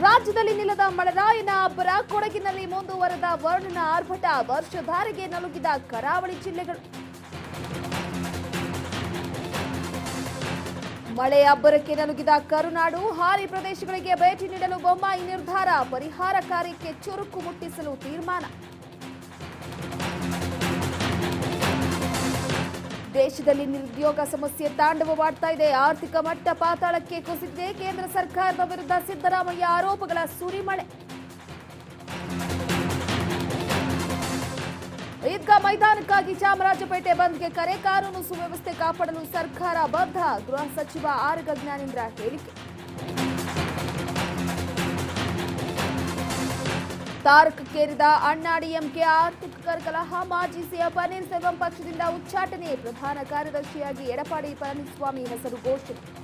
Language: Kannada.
ರಾಜ್ಯದಲ್ಲಿ ನಿಲ್ಲದ ಮಳೆರಾಯನ ಅಬ್ಬರ ಕೊಡಗಿನಲ್ಲಿ ಮುಂದುವರೆದ ವರ್ಣನ ಆರ್ಭಟ ವರ್ಷಧಾರೆಗೆ ನಲುಗಿದ ಕರಾವಳಿ ಜಿಲ್ಲೆಗಳು ಮಳೆ ಅಬ್ಬರಕ್ಕೆ ನಲುಗಿದ ಕರುನಾಡು ಹಾರಿ ಪ್ರದೇಶಗಳಿಗೆ ಭೇಟಿ ನೀಡಲು ಬೊಮ್ಮಾಯಿ ನಿರ್ಧಾರ ಪರಿಹಾರ ಕಾರ್ಯಕ್ಕೆ ಚುರುಕು ಮುಟ್ಟಿಸಲು ತೀರ್ಮಾನ ದೇಶದಲ್ಲಿ ನಿರುದ್ಯೋಗ ಸಮಸ್ಯೆ ತಾಂಡವವಾಡ್ತಾ ಇದೆ ಆರ್ಥಿಕ ಮಟ್ಟ ಪಾತಾಳಕ್ಕೆ ಕುಸಿದಿದೆ ಕೇಂದ್ರ ಸರ್ಕಾರದ ವಿರುದ್ಧ ಸಿದ್ದರಾಮಯ್ಯ ಆರೋಪಗಳ ಸುರಿಮಳೆ ಈದ್ಗಾ ಮೈದಾನಕ್ಕಾಗಿ ಚಾಮರಾಜಪೇಟೆ ಬಂದ್ಗೆ ಕರೆ ಕಾನೂನು ಸುವ್ಯವಸ್ಥೆ ಕಾಪಾಡಲು ಸರ್ಕಾರ ಬದ್ಧ ಗೃಹ ಸಚಿವ ಆರ್ ಗಜ್ಞಾನೇಂದ್ರ ಹೇಳಿಕೆ ತಾರಕಕ್ಕೇರಿದ ಅಣ್ಣಾಡಿಎಂಕೆ ಆರ್ಥಿಕ ಕಲಹ ಮಾಜಿ ಸಿಎಂ ಪನ್ನೀರ್ಸೆಲ್ವಂ ಪಕ್ಷದಿಂದ ಉಚ್ಚಾಟನೆ ಪ್ರಧಾನ ಕಾರ್ಯದರ್ಶಿಯಾಗಿ ಎಡಪಾಡಿ ಪಳನಿಸ್ವಾಮಿ ಹೆಸರು ಘೋಷಣೆ